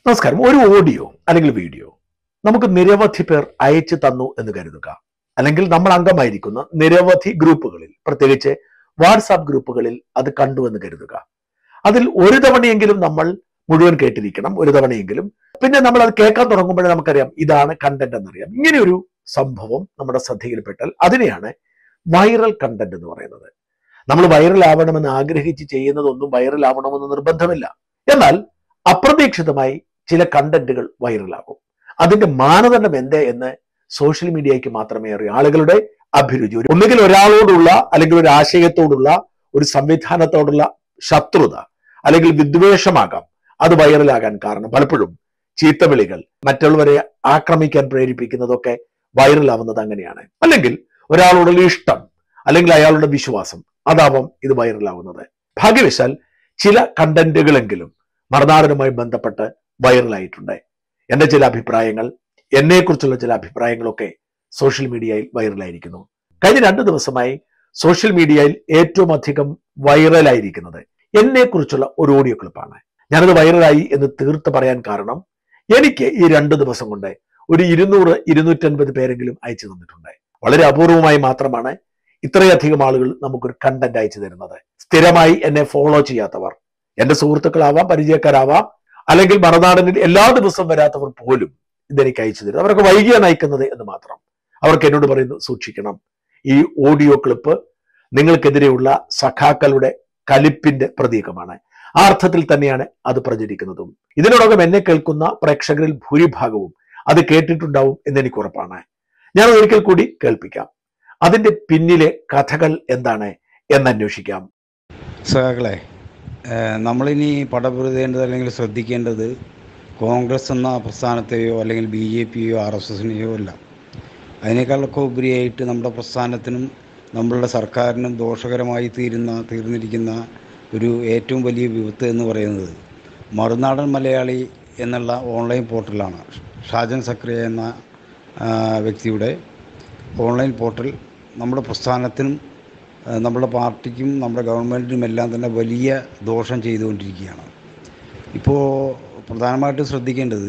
നമസ്കാരം ഒരു ഓഡിയോ അല്ലെങ്കിൽ വീഡിയോ നമുക്ക് നിരവധി പേർ അയച്ചു തന്നു എന്ന് കരുതുക അല്ലെങ്കിൽ നമ്മൾ അംഗമായിരിക്കുന്ന നിരവധി ഗ്രൂപ്പുകളിൽ പ്രത്യേകിച്ച് വാട്സാപ്പ് ഗ്രൂപ്പുകളിൽ അത് കണ്ടു എന്ന് കരുതുക അതിൽ ഒരു തവണയെങ്കിലും നമ്മൾ മുഴുവൻ കേട്ടിരിക്കണം ഒരു തവണയെങ്കിലും പിന്നെ നമ്മൾ അത് കേൾക്കാൻ തുടങ്ങുമ്പോഴേ നമുക്കറിയാം ഇതാണ് കണ്ടന്റ് എന്നറിയാം ഇങ്ങനെ ഒരു സംഭവം നമ്മുടെ ശ്രദ്ധയിൽപ്പെട്ടാൽ അതിനെയാണ് വൈറൽ കണ്ടന്റ് എന്ന് പറയുന്നത് നമ്മൾ വൈറൽ ആവണമെന്ന് ആഗ്രഹിച്ച് ചെയ്യുന്നതൊന്നും വൈറൽ ആവണമെന്ന് നിർബന്ധമില്ല എന്നാൽ അപ്രതീക്ഷിതമായി ചില കണ്ടന്റുകൾ വൈറലാകും അതിന്റെ മാനദണ്ഡം എന്ത് എന്ന് സോഷ്യൽ മീഡിയയ്ക്ക് മാത്രമേ അറിയൂ ആളുകളുടെ അഭിരുചി ഒരു- ഒന്നുകിൽ ഒരാളോടുള്ള അല്ലെങ്കിൽ ഒരു ആശയത്തോടുള്ള ഒരു സംവിധാനത്തോടുള്ള ശത്രുത അല്ലെങ്കിൽ വിദ്വേഷമാകാം അത് വൈറലാകാൻ കാരണം പലപ്പോഴും ചീത്തവിളികൾ മറ്റുള്ളവരെ ആക്രമിക്കാൻ പ്രേരിപ്പിക്കുന്നതൊക്കെ വൈറലാവുന്നത് അങ്ങനെയാണ് അല്ലെങ്കിൽ ഒരാളോടുള്ള ഇഷ്ടം അല്ലെങ്കിൽ അയാളുടെ വിശ്വാസം അതാവാം ഇത് വൈറലാവുന്നത് ഭാഗ്യവശാൽ ചില കണ്ടന്റുകളെങ്കിലും മറുനാടനുമായി ബന്ധപ്പെട്ട് വൈറലായിട്ടുണ്ട് എന്റെ ചില അഭിപ്രായങ്ങൾ എന്നെക്കുറിച്ചുള്ള ചില അഭിപ്രായങ്ങളൊക്കെ സോഷ്യൽ മീഡിയയിൽ വൈറലായിരിക്കുന്നു കഴിഞ്ഞ രണ്ട് ദിവസമായി സോഷ്യൽ മീഡിയയിൽ ഏറ്റവും അധികം വൈറലായിരിക്കുന്നത് എന്നെക്കുറിച്ചുള്ള ഒരു ഓഡിയോ ക്ലിപ്പാണ് ഞാനത് വൈറലായി എന്ന് തീർത്ത് പറയാൻ കാരണം എനിക്ക് ഈ രണ്ട് ദിവസം കൊണ്ട് ഒരു ഇരുന്നൂറ് ഇരുന്നൂറ്റൻപത് പേരെങ്കിലും അയച്ചു തന്നിട്ടുണ്ട് വളരെ അപൂർവമായി മാത്രമാണ് ഇത്രയധികം ആളുകൾ നമുക്കൊരു കണ്ടന്റ് അയച്ചു തരുന്നത് സ്ഥിരമായി എന്നെ ഫോളോ ചെയ്യാത്തവർ എന്റെ സുഹൃത്തുക്കളാവാം പരിചയക്കാരാവാം അല്ലെങ്കിൽ മറുനാടനിൽ എല്ലാ ദിവസവും വരാത്തവർ പോലും ഇതെനിക്ക് അയച്ചു തരും അവരൊക്കെ വൈകിയാണ് അയക്കുന്നത് എന്ന് മാത്രം അവർക്ക് എന്നോട് പറയുന്നു സൂക്ഷിക്കണം ഈ ഓഡിയോ ക്ലിപ്പ് നിങ്ങൾക്കെതിരെയുള്ള സഖാക്കളുടെ കലിപ്പിന്റെ പ്രതീകമാണ് ആ അർത്ഥത്തിൽ തന്നെയാണ് അത് പ്രചരിക്കുന്നതും ഇതിനോടകം എന്നെ കേൾക്കുന്ന പ്രേക്ഷകരിൽ ഭൂരിഭാഗവും അത് കേട്ടിട്ടുണ്ടാവും എന്നെനിക്ക് ഉറപ്പാണ് ഞാൻ ഒരിക്കൽ കൂടി കേൾപ്പിക്കാം അതിന്റെ പിന്നിലെ കഥകൾ എന്താണ് എന്നന്വേഷിക്കാം സഖാക്കളെ ഏഹ് നമ്മളിനി പടപുരുതേണ്ടത് അല്ലെങ്കിൽ ശ്രദ്ധിക്കേണ്ടത് കോൺഗ്രസ് എന്ന പ്രസ്ഥാനത്തെയോ അല്ലെങ്കിൽ ബി ജെ പിയോ ആർ എസ് എസിനെയോ അല്ല അതിനേക്കാളൊക്കെ ഉപരിയായിട്ട് നമ്മുടെ പ്രസ്ഥാനത്തിനും നമ്മളുടെ സർക്കാരിനും ദോഷകരമായി തീരുന്ന തീർന്നിരിക്കുന്ന ഒരു ഏറ്റവും വലിയ വിപത്ത് എന്ന് പറയുന്നത് മറുനാടൻ മലയാളി എന്നുള്ള ഓൺലൈൻ പോർട്ടലാണ് ഷാജൻ സക്രിയ എന്ന ആ, വ്യക്തിയുടെ ഓൺലൈൻ പോർട്ടൽ നമ്മുടെ പ്രസ്ഥാനത്തിനും ആ, നമ്മുടെ പാർട്ടിക്കും നമ്മുടെ ഗവൺമെൻറ്റിനും എല്ലാം തന്നെ വലിയ ദോഷം ചെയ്തുകൊണ്ടിരിക്കുകയാണ് ഇപ്പോൾ പ്രധാനമായിട്ടും ശ്രദ്ധിക്കേണ്ടത്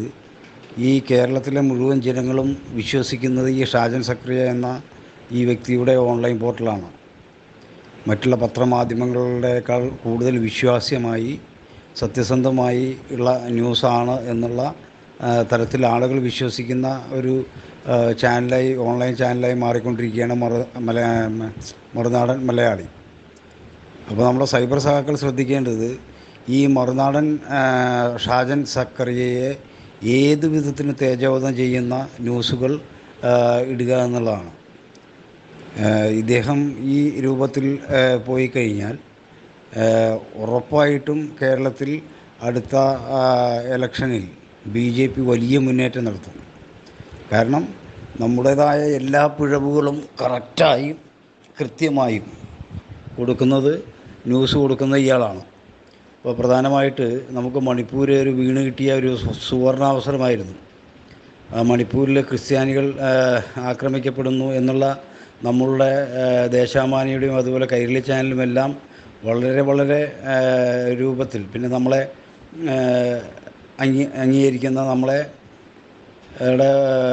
ഈ കേരളത്തിലെ മുഴുവൻ ജനങ്ങളും വിശ്വസിക്കുന്നത് ഈ ഷാജൻ സക്രിയ എന്ന ഈ വ്യക്തിയുടെ ഓൺലൈൻ പോർട്ടലാണ് മറ്റുള്ള പത്രമാധ്യമങ്ങളുടേക്കാൾ കൂടുതൽ വിശ്വാസ്യമായി സത്യസന്ധമായി ഉള്ള ന്യൂസാണ് എന്നുള്ള ആ, തരത്തിൽ ആളുകൾ വിശ്വസിക്കുന്ന ഒരു ആ, ചാനലായി ഓൺലൈൻ ചാനലായി മാറിക്കൊണ്ടിരിക്കുകയാണ് മറു മല മറുനാടൻ മലയാളി അപ്പോൾ നമ്മുടെ സൈബർ സഹാക്കൾ ശ്രദ്ധിക്കേണ്ടത് ഈ മറുനാടൻ ആ, ഷാജൻ സക്കറിയയെ ഏത് വിധത്തിന് തേജോവധം ചെയ്യുന്ന ന്യൂസുകൾ ആ, ഇടുക എന്നുള്ളതാണ് ആ, ഇദ്ദേഹം ഈ രൂപത്തിൽ ആ, പോയി കഴിഞ്ഞാൽ ആ, ഉറപ്പായിട്ടും കേരളത്തിൽ അടുത്ത ആ, ഇലക്ഷനിൽ ബി ജെ പി വലിയ മുന്നേറ്റം നടത്തും കാരണം നമ്മുടേതായ എല്ലാ പിഴവുകളും കറക്റ്റായും കൃത്യമായും കൊടുക്കുന്നത് ന്യൂസ് കൊടുക്കുന്ന ഇയാളാണ് അപ്പോൾ പ്രധാനമായിട്ട് നമുക്ക് മണിപ്പൂർ ഒരു വീണ് കിട്ടിയ ഒരു സു- സുവർണാവസരമായിരുന്നു ആ മണിപ്പൂരിലെ ക്രിസ്ത്യാനികൾ ആ, ആക്രമിക്കപ്പെടുന്നു എന്നുള്ള നമ്മളുടെ ആ, ദേശാമാനിയുടെയും അതുപോലെ കൈരളി ചാനലും എല്ലാം വളരെ വളരെ ആ, രൂപത്തിൽ പിന്നെ നമ്മളെ ആ, അംഗീ അംഗീകരിക്കുന്ന നമ്മളെ യുടെ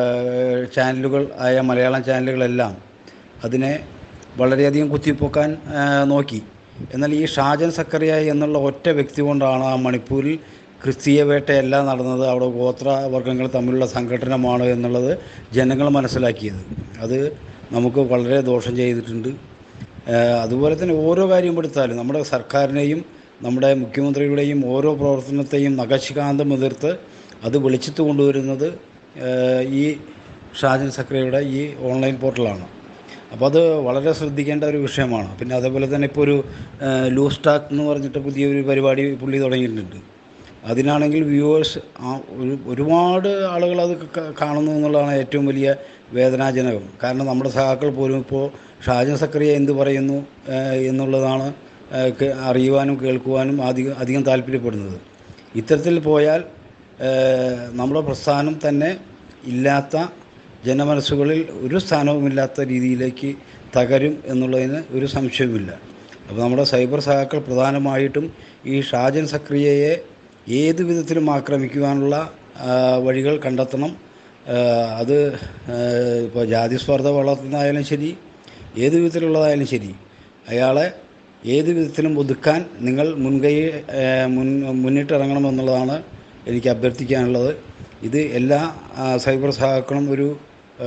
ചാനലുകൾ ആയ മലയാളം ചാനലുകളെല്ലാം അതിനെ വളരെയധികം കുത്തിപ്പൊക്കാൻ ആ, നോക്കി എന്നാൽ ഈ ഷാജൻ സക്കറിയ എന്നുള്ള ഒറ്റ വ്യക്തി കൊണ്ടാണ് ആ മണിപ്പൂരിൽ ക്രിസ്തീയ വേട്ടയെല്ലാം നടന്നത് അവിടെ ഗോത്ര വർഗ്ഗങ്ങൾ തമ്മിലുള്ള സംഘടനമാണ് എന്നുള്ളത് ജനങ്ങൾ മനസ്സിലാക്കിയത് അത് നമുക്ക് വളരെ ദോഷം ചെയ്തിട്ടുണ്ട് ആ, അതുപോലെ തന്നെ ഓരോ കാര്യം എടുത്താലും നമ്മുടെ സർക്കാരിനെയും നമ്മുടെ മുഖ്യമന്ത്രിയുടെയും ഓരോ പ്രവർത്തനത്തെയും നഖശികാന്തം എതിർത്ത് അത് വെളിച്ചത്ത് കൊണ്ടുവരുന്നത് ഏഹ് ഈ ഷാജൻ സക്രിയയുടെ ഈ ഓൺലൈൻ പോർട്ടലാണ് അപ്പോൾ അത് വളരെ ശ്രദ്ധിക്കേണ്ട ഒരു വിഷയമാണ് പിന്നെ അതേപോലെ തന്നെ ഇപ്പോൾ ഒരു ഏഹ് ലൂസ് ടാക്ക് എന്ന് പറഞ്ഞിട്ട് പുതിയൊരു പരിപാടി പുള്ളി തുടങ്ങിയിട്ടുണ്ട് അതിനാണെങ്കിൽ വ്യൂവേഴ്സ് ഒരു ഒരുപാട് ആളുകൾ അത് ക- കാണുന്നു എന്നുള്ളതാണ് ഏറ്റവും വലിയ വേദനാജനകം കാരണം നമ്മുടെ സഹാക്കൾ പോലും ഇപ്പോൾ ഷാജൻ സക്രിയ എന്ത് പറയുന്നു ഏഹ് എന്നുള്ളതാണ് ഏഹ് കേ- അറിയുവാനും കേൾക്കുവാനും അധികം അധികം താല്പര്യപ്പെടുന്നത് ഇത്തരത്തിൽ പോയാൽ ഏഹ് നമ്മുടെ പ്രസ്ഥാനം തന്നെ ഇല്ലാത്ത ജനമനസ്സുകളിൽ ഒരു സ്ഥാനവുമില്ലാത്ത രീതിയിലേക്ക് തകരും എന്നുള്ളതിന് ഒരു സംശയവുമില്ല അപ്പോൾ നമ്മുടെ സൈബർ സഹാക്കൾ പ്രധാനമായിട്ടും ഈ ഷാജൻ സക്രിയയെ ഏത് വിധത്തിലും ആക്രമിക്കുവാനുള്ള ആ, വഴികൾ കണ്ടെത്തണം ആ, അത് ഇപ്പോൾ ജാതി സ്പർദ്ധ വളർത്തുന്നതായാലും ശരി ഏത് വിധത്തിലുള്ളതായാലും ശരി അയാളെ ഏത് വിധത്തിലും ഒതുക്കാൻ നിങ്ങൾ മുൻകൈ ആ, മുൻ മുന്നിട്ടിറങ്ങണമെന്നുള്ളതാണ് എനിക്ക് അഭ്യർത്ഥിക്കാനുള്ളത് ഇത് എല്ലാ ആ, സൈബർ സഹാക്കളും ഒരു ആ,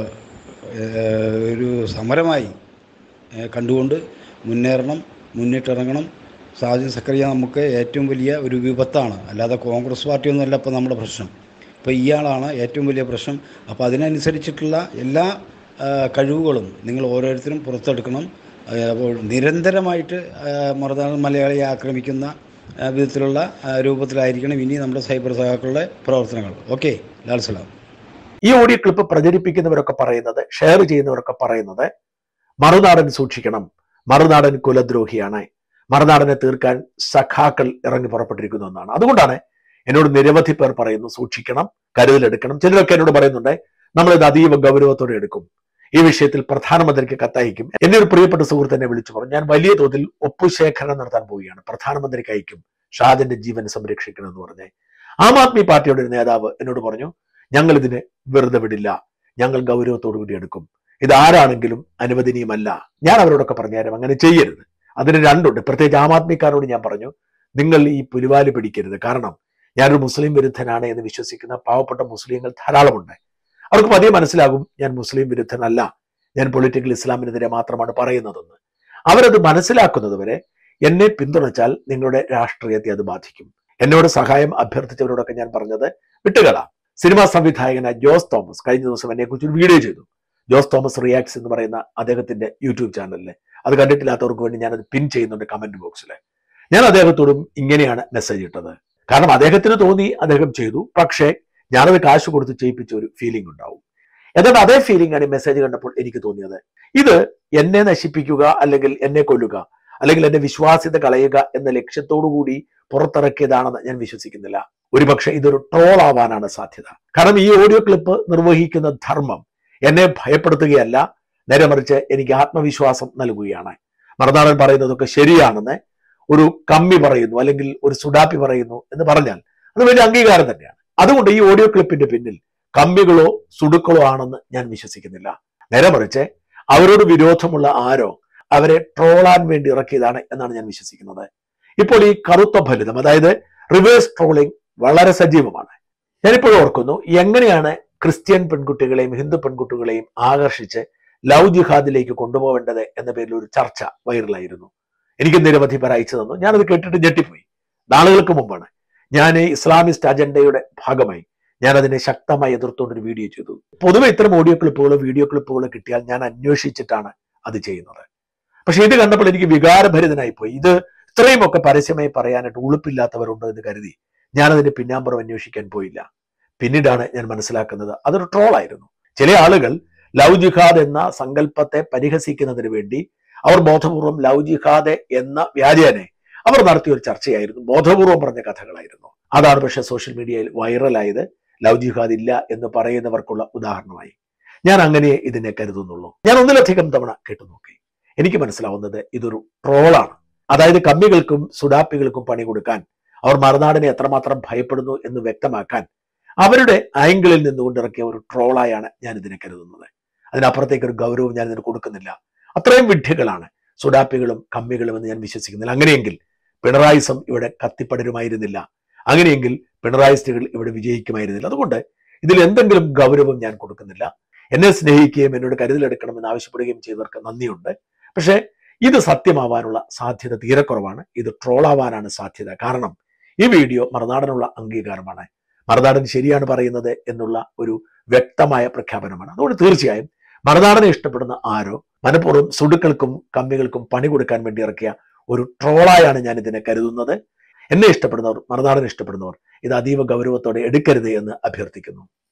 ആ, ഒരു സമരമായി ഏ, കണ്ടുകൊണ്ട് മുന്നേറണം മുന്നിട്ടിറങ്ങണം സാജൻ സക്കറിയ നമുക്ക് ഏറ്റവും വലിയ ഒരു വിപത്താണ് അല്ലാതെ കോൺഗ്രസ് പാർട്ടിയൊന്നുമല്ല ഇപ്പോൾ നമ്മുടെ പ്രശ്നം ഇപ്പോൾ ഇയാളാണ് ഏറ്റവും വലിയ പ്രശ്നം അപ്പോൾ അതിനനുസരിച്ചിട്ടുള്ള എല്ലാ ആ, കഴിവുകളും നിങ്ങൾ ഓരോരുത്തരും പുറത്തെടുക്കണം ആ, അപ്പോൾ നിരന്തരമായിട്ട് ആ, മറുനാടൻ മലയാളിയെ ആക്രമിക്കുന്ന ആ, വിധത്തിലുള്ള ആ, രൂപത്തിലായിരിക്കണം ഇനി നമ്മുടെ സൈബർ സഹാക്കളുടെ പ്രവർത്തനങ്ങൾ ഓക്കെ ലാൽ സലാം ഈ ഓഡിയോ ക്ലിപ്പ് പ്രചരിപ്പിക്കുന്നവരൊക്കെ പറയുന്നത് ഷെയർ ചെയ്യുന്നവരൊക്കെ പറയുന്നത് മറുനാടൻ സൂക്ഷിക്കണം മറുനാടൻ കുലദ്രോഹിയാണ് മറുനാടനെ തീർക്കാൻ സഖാക്കൾ ഇറങ്ങി പുറപ്പെട്ടിരിക്കുന്നു എന്നാണ് അതുകൊണ്ടാണ് എന്നോട് നിരവധി പേർ പറയുന്നു സൂക്ഷിക്കണം കരുതലെടുക്കണം ചിലരൊക്കെ എന്നോട് പറയുന്നുണ്ട് നമ്മളിത് അതീവ ഗൗരവത്തോടെ എടുക്കും ഈ വിഷയത്തിൽ പ്രധാനമന്ത്രിക്ക് കത്തയക്കും എന്നെ ഒരു പ്രിയപ്പെട്ട സുഹൃത്ത് എന്നെ വിളിച്ചു പറഞ്ഞു ഞാൻ വലിയ തോതിൽ ഒപ്പുശേഖരണം നടത്താൻ പോവുകയാണ് പ്രധാനമന്ത്രിക്ക് അയക്കും ഷാജന്റെ ജീവൻ സംരക്ഷിക്കണം എന്ന് പറഞ്ഞേ ആം ആദ്മി പാർട്ടിയുടെ ഒരു നേതാവ് എന്നോട് പറഞ്ഞു ഞങ്ങൾ ഇതിനെ വെറുതെ വിടില്ല ഞങ്ങൾ ഗൗരവത്തോടു കൂടി എടുക്കും ഇത് ആരാണെങ്കിലും അനുവദനീയമല്ല ഞാൻ അവരോടൊക്കെ പറഞ്ഞുതരാം അങ്ങനെ ചെയ്യരുത് അതിന് രണ്ടുണ്ട് പ്രത്യേകിച്ച് ആം ആദ്മിക്കാരോട് ഞാൻ പറഞ്ഞു നിങ്ങൾ ഈ പുലിവാല് പിടിക്കരുത് കാരണം ഞാനൊരു മുസ്ലിം വിരുദ്ധനാണ് എന്ന് വിശ്വസിക്കുന്ന പാവപ്പെട്ട മുസ്ലിങ്ങൾ ധാരാളമുണ്ട് അവർക്ക് പതിയെ മനസ്സിലാകും ഞാൻ മുസ്ലിം വിരുദ്ധനല്ല ഞാൻ പൊളിറ്റിക്കൽ ഇസ്ലാമിനെതിരെ മാത്രമാണ് പറയുന്നതെന്ന് അവരത് മനസ്സിലാക്കുന്നത് വരെ എന്നെ പിന്തുണച്ചാൽ നിങ്ങളുടെ രാഷ്ട്രീയത്തെ അത് ബാധിക്കും എന്നോട് സഹായം അഭ്യർത്ഥിച്ചവരോടൊക്കെ ഞാൻ പറഞ്ഞത് വിട്ടുകള സിനിമാ സംവിധായകനായ ജോസ് തോമസ് കഴിഞ്ഞ ദിവസം എന്നെ കുറിച്ച് ഒരു വീഡിയോ ചെയ്തു ജോസ് തോമസ് റിയാക്ട്സ് എന്ന് പറയുന്ന അദ്ദേഹത്തിന്റെ യൂട്യൂബ് ചാനലിൽ അത് കണ്ടിട്ടില്ലാത്തവർക്ക് വേണ്ടി ഞാനത് പിൻ ചെയ്യുന്നുണ്ട് കമന്റ് ബോക്സിൽ ഞാൻ അദ്ദേഹത്തോടും ഇങ്ങനെയാണ് മെസ്സേജ് ഇട്ടത് കാരണം അദ്ദേഹത്തിന് തോന്നി അദ്ദേഹം ചെയ്തു പക്ഷേ ഞാനത് കാശ് കൊടുത്ത് ചെയ്യിപ്പിച്ച ഒരു ഫീലിംഗ് ഉണ്ടാവും എന്നിട്ട് അതേ ഫീലിംഗ് ആണ് ഈ മെസ്സേജ് കണ്ടപ്പോൾ എനിക്ക് തോന്നിയത് ഇത് എന്നെ നശിപ്പിക്കുക അല്ലെങ്കിൽ എന്നെ കൊല്ലുക അല്ലെങ്കിൽ എന്റെ വിശ്വാസ്യത കളയുക എന്ന ലക്ഷ്യത്തോടു കൂടി പുറത്തിറക്കിയതാണെന്ന് ഞാൻ വിശ്വസിക്കുന്നില്ല ഒരുപക്ഷെ ഇതൊരു ട്രോൾ ആവാനാണ് സാധ്യത കാരണം ഈ ഓഡിയോ ക്ലിപ്പ് നിർവഹിക്കുന്ന ധർമ്മം എന്നെ ഭയപ്പെടുത്തുകയല്ല നേരെ മറിച്ച് എനിക്ക് ആത്മവിശ്വാസം നൽകുകയാണ് മറുനാടൻ പറയുന്നതൊക്കെ ശരിയാണെന്ന് ഒരു കമ്മി പറയുന്നു അല്ലെങ്കിൽ ഒരു സുഡാപ്പി പറയുന്നു എന്ന് പറഞ്ഞാൽ അത് വലിയ അംഗീകാരം തന്നെയാണ് അതുകൊണ്ട് ഈ ഓഡിയോ ക്ലിപ്പിന്റെ പിന്നിൽ കമ്മികളോ സുടുക്കളോ ആണെന്ന് ഞാൻ വിശ്വസിക്കുന്നില്ല നേരെ മറിച്ച് അവരോട് വിരോധമുള്ള ആരോ അവരെ ട്രോളാൻ വേണ്ടി ഇറക്കിയതാണ് എന്നാണ് ഞാൻ വിശ്വസിക്കുന്നത് ഇപ്പോൾ ഈ കറുത്ത ഫലിതം അതായത് റിവേഴ്സ് ട്രോളിംഗ് വളരെ സജീവമാണ് ഞാനിപ്പോഴും ഓർക്കുന്നു എങ്ങനെയാണ് ക്രിസ്ത്യൻ പെൺകുട്ടികളെയും ഹിന്ദു പെൺകുട്ടികളെയും ആകർഷിച്ച് ലവ് ജിഹാദിലേക്ക് കൊണ്ടുപോകേണ്ടത് എന്ന പേരിൽ ഒരു ചർച്ച വൈറലായിരുന്നു എനിക്ക് നിരവധി പേർ അയച്ചു തന്നു ഞാനത് കേട്ടിട്ട് ഞെട്ടിപ്പോയി നാളുകൾക്ക് മുമ്പാണ് ഞാൻ ഇസ്ലാമിസ്റ്റ് അജണ്ടയുടെ ഭാഗമായി ഞാൻ അതിനെ ശക്തമായി എതിർത്തുകൊണ്ട് ഒരു വീഡിയോ ചെയ്തു പൊതുവെ ഇത്തരം ഓഡിയോ ക്ലിപ്പുകളോ വീഡിയോ ക്ലിപ്പുകളോ കിട്ടിയാൽ ഞാൻ അന്വേഷിച്ചിട്ടാണ് അത് ചെയ്യുന്നത് പക്ഷെ ഇത് കണ്ടപ്പോൾ എനിക്ക് വികാരഭരിതനായി പോയി ഇത് ഇത്രയുമൊക്കെ പരസ്യമായി പറയാനായിട്ട് ഉളുപ്പില്ലാത്തവരുണ്ടോ എന്ന് കരുതി ഞാനതിന്റെ പിന്നാമ്പുറം അന്വേഷിക്കാൻ പോയില്ല പിന്നീടാണ് ഞാൻ മനസ്സിലാക്കുന്നത് അതൊരു ട്രോളായിരുന്നു ചില ആളുകൾ ലവ് ജിഹാദ് എന്ന സങ്കല്പത്തെ പരിഹസിക്കുന്നതിന് വേണ്ടി അവർ ബോധപൂർവം ലവ് ജിഹാദ് എന്ന വ്യാജേനെ അവർ നടത്തിയ ഒരു ചർച്ചയായിരുന്നു ബോധപൂർവം പറഞ്ഞ കഥകളായിരുന്നു അതാണ് പക്ഷെ സോഷ്യൽ മീഡിയയിൽ വൈറലായത് ലവ് ജിഹാദ് ഇല്ല എന്ന് പറയുന്നവർക്കുള്ള ഉദാഹരണമായി ഞാൻ അങ്ങനെ ഇതിനെ കരുതുന്നുള്ളൂ ഞാൻ ഒന്നിലധികം തവണ കേട്ടു നോക്കി എനിക്ക് മനസ്സിലാവുന്നത് ഇതൊരു ട്രോളാണ് അതായത് കമ്മികൾക്കും സുഡാപ്പികൾക്കും പണി കൊടുക്കാൻ അവർ മറുനാടിനെ എത്രമാത്രം ഭയപ്പെടുന്നു എന്ന് വ്യക്തമാക്കാൻ അവരുടെ ആംഗിളിൽ നിന്നുകൊണ്ട് ഇറക്കിയ ഒരു ട്രോളായാണ് ഞാൻ ഇതിനെ കരുതുന്നത് അതിനപ്പുറത്തേക്ക് ഒരു ഗൗരവം ഞാൻ ഇതിന് കൊടുക്കുന്നില്ല അത്രയും വിഡ്ഢികളാണ് സുഡാപ്പികളും കമ്മികളും എന്ന് ഞാൻ വിശ്വസിക്കുന്നില്ല അങ്ങനെയെങ്കിൽ പിണറായിസം ഇവിടെ കത്തിപ്പടരുമായിരുന്നില്ല അങ്ങനെയെങ്കിൽ പിണറായിസ്റ്റുകൾ ഇവിടെ വിജയിക്കുമായിരുന്നില്ല അതുകൊണ്ട് ഇതിൽ എന്തെങ്കിലും ഗൗരവം ഞാൻ കൊടുക്കുന്നില്ല എന്നെ സ്നേഹിക്കുകയും എന്നോട് കരുതലെടുക്കണമെന്ന് ആവശ്യപ്പെടുകയും ചെയ്തവർക്ക് നന്ദിയുണ്ട് പക്ഷേ ഇത് സത്യമാവാനുള്ള സാധ്യത തീരെ കുറവാണ് ഇത് ട്രോളാവാനാണ് സാധ്യത കാരണം ഈ വീഡിയോ മറുനാടനുള്ള അംഗീകാരമാണ് മറുനാടൻ ശരിയാണ് പറയുന്നത് എന്നുള്ള ഒരു വ്യക്തമായ പ്രഖ്യാപനമാണ് അതുകൊണ്ട് തീർച്ചയായും മറുനാടനെ ഇഷ്ടപ്പെടുന്ന ആരോ മനഃപൂർവ്വം സുടുക്കൾക്കും കമ്മികൾക്കും പണി കൊടുക്കാൻ വേണ്ടി ഇറക്കിയ ഒരു ട്രോളായാണ് ഞാൻ ഇതിനെ കരുതുന്നത് എന്നെ ഇഷ്ടപ്പെടുന്നവർ മറുനാടനെ ഇഷ്ടപ്പെടുന്നവർ ഇത് അതീവ ഗൗരവത്തോടെ എടുക്കരുത് എന്ന് അഭ്യർത്ഥിക്കുന്നു